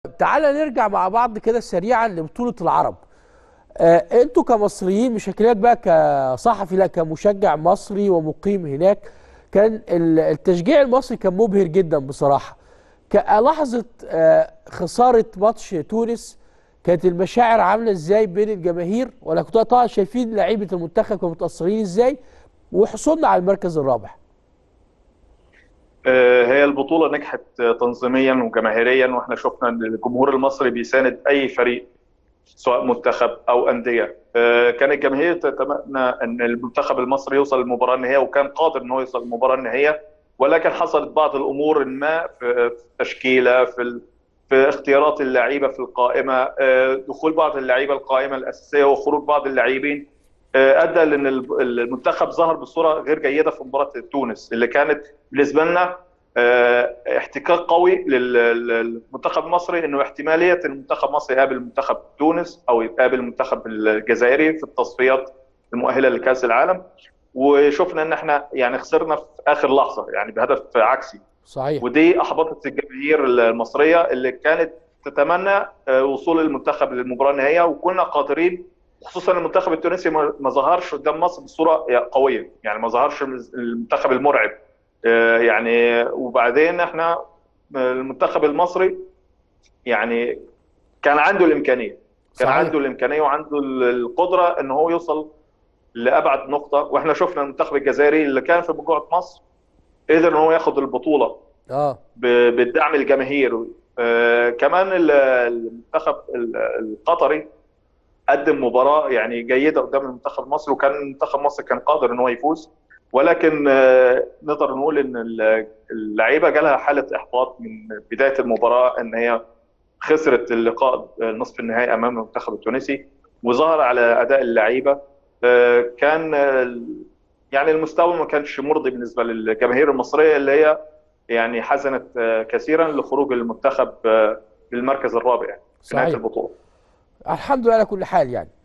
تعالى نرجع مع بعض كده سريعا لبطولة العرب آه انتوا كمصريين مش هكلمك بقى كصحفي لا كمشجع مصري ومقيم هناك كان التشجيع المصري كان مبهر جدا بصراحة لحظة آه خسارة ماتش تونس كانت المشاعر عاملة ازاي بين الجماهير ولا كنتوا طبعا شايفين لعيبة المنتخب كانوا متأثرين ازاي وحصولنا على المركز الرابع هي البطولة نجحت تنظيميا وجماهيريا واحنا شفنا ان الجمهور المصري بيساند اي فريق سواء منتخب او انديه كان الجماهير تتمنى ان المنتخب المصري يوصل للمباراه النهائيه وكان قادر ان هو يوصل للمباراه النهائيه ولكن حصلت بعض الامور ما في التشكيله في في اختيارات اللعيبه في القائمه دخول بعض اللعيبه القائمه الاساسيه وخروج بعض اللاعبين ادى لان المنتخب ظهر بصوره غير جيده في مباراه تونس اللي كانت بالنسبه لنا احتكاك قوي للمنتخب المصري انه احتماليه المنتخب المصري يقابل منتخب تونس او يقابل المنتخب الجزائري في التصفيات المؤهله لكاس العالم وشفنا ان احنا يعني خسرنا في اخر لحظه يعني بهدف عكسي صحيح ودي احبطت الجماهير المصريه اللي كانت تتمنى وصول المنتخب للمباراه النهائيه وكنا قادرين خصوصا المنتخب التونسي ما ظهرش قدام مصر بصوره قويه يعني ما ظهرش المنتخب المرعب يعني وبعدين احنا المنتخب المصري يعني كان عنده الامكانيه كان صحيح. عنده الامكانيه وعنده القدره ان هو يوصل لابعد نقطه واحنا شفنا المنتخب الجزائري اللي كان في مجموعه مصر قدر ان هو ياخد البطوله اه بالدعم الجماهيري آه كمان المنتخب القطري قدم مباراه يعني جيده قدام المنتخب المصري وكان المنتخب مصر كان قادر ان هو يفوز ولكن نقدر نقول ان اللعيبه جالها حاله احباط من بدايه المباراه ان هي خسرت اللقاء نصف النهائي امام المنتخب التونسي وظهر على اداء اللعيبه كان يعني المستوى ما كانش مرضي بالنسبه للجماهير المصريه اللي هي يعني حزنت كثيرا لخروج المنتخب بالمركز الرابع يعني في نهايه البطوله. الحمد لله على كل حال يعني